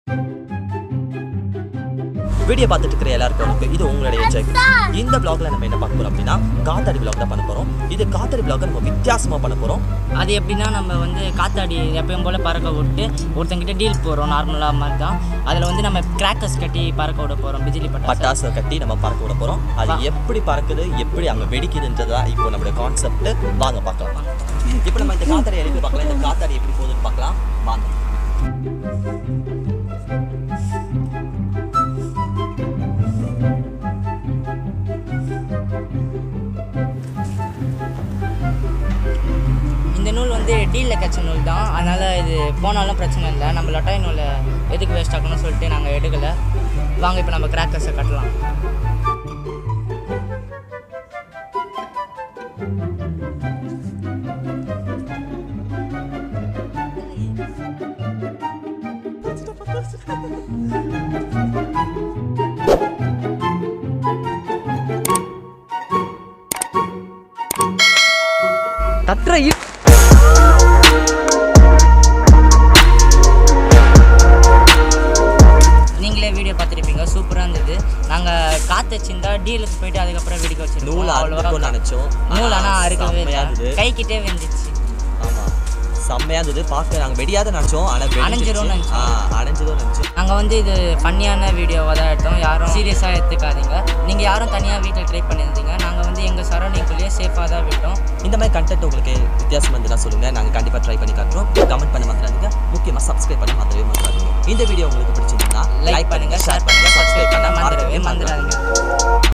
Video பார்த்துட்டு இருக்கிற எல்லாருக்கும் வணக்கம். இது உங்களுடைய செக் இந்த vlogல நம்ம என்ன பார்க்க போறோம் அப்படின்னா காத்தாடி vlog தான் பண்ண போறோம் இது காத்தாடி vlog நம்ம வித்தியாசமா பண்ண போறோம் அது எப்படின்னா நம்ம வந்து காத்தாடி எப்பயும் போல் பறக்க விட்டு ஒருத்தங்கிட்ட டீல் போகிறோம் நார்மலாக மாதிரி தான் அதில் வந்து நம்ம கிராக்கர்ஸ் கட்டி பறக்க விட போகிறோம் பிஜிலி பட்டாசு பட்டாசை கட்டி நம்ம பறக்க விட போறோம் அது எப்படி பறக்குது எப்படி அங்க வெடிக்குதுன்றதா இப்போ நம்மளுடைய கான்செப்ட் வாங்க பார்க்கலாம் இப்போ நம்ம இந்த காத்தாடி எழுப்பி பார்க்கலாம் இந்த காத்தாடி எப்படி போகுதுன்னு பார்க்கலாம் வாங்க இந்த நூல் வந்து டீலில் கச்ச நூல் தான் அதனால் இது போனாலும் பிரச்சனை இல்லை நம்ம லொட்டாய் நூலை எதுக்கு வேஸ்ட் ஆகணும்னு சொல்லிட்டு நாங்கள் எடுக்கலை வாங்க இப்போ நம்ம கிராக்கர்ஸை கட்டலாம் தட்டுற நீங்களே வீடியோ பார்த்துருப்பீங்க சூப்பராக இருந்தது நாங்கள் காற்று வச்சிருந்தா டீலுக்கு போயிட்டு அதுக்கப்புறம் வெடிக்க நூல் வச்சிருக்கோம் அறுக்கணும்னு நினைச்சோம் நூல் ஆனா ஆனால் அறுக்கவே செம்மையா இல்லை இருந்தது கைக்கிட்டே வெந்துச்சு ஆமா செம்மையா இருந்தது பார்க்க நாங்க வெடியாத நினைச்சோம் ஆனா அணைஞ்சிரும்னு வெடிச்சிருச்சு. நினைச்சோம். ஆ அணைஞ்சதும் நினைச்சோம் நாங்கள் வந்து இது ஃபன்னியான வீடியோவாக தான் எடுத்தோம் யாரும் சீரியஸாக எடுத்துக்காதீங்க நீங்கள் யாரும் தனியாக வீட்டில் ட்ரை பண்ணியிருந்தீங்க நாங்கள் வந்து எங்கள் சரௌண்டிங்குள்ளேயே சேஃபாக தான் விட்டோம் இந்த மாதிரி கண்டென்ட் உங்களுக்கு வித்தியாசம் இருந்ததுன்னா சொல்லுங்க நாங்க கண்டிப்பா ட்ரை பண்ணி காட்டுறோம் கமெண்ட் பண்ண மறந்துடாதீங்க முக்கியமா சப்ஸ்கிரைப் பண்ண மறந்துடவே மறந்துடாதீங்க இந்த வீடியோ உங்களுக்கு பிடிச்சிருந்தா லைக் பண்ணுங்கள் ஷேர் பண்ணுங்கள் சப்ஸ்கிரைப் பண்ண மறந்துடவே மறந்துடாதீங்க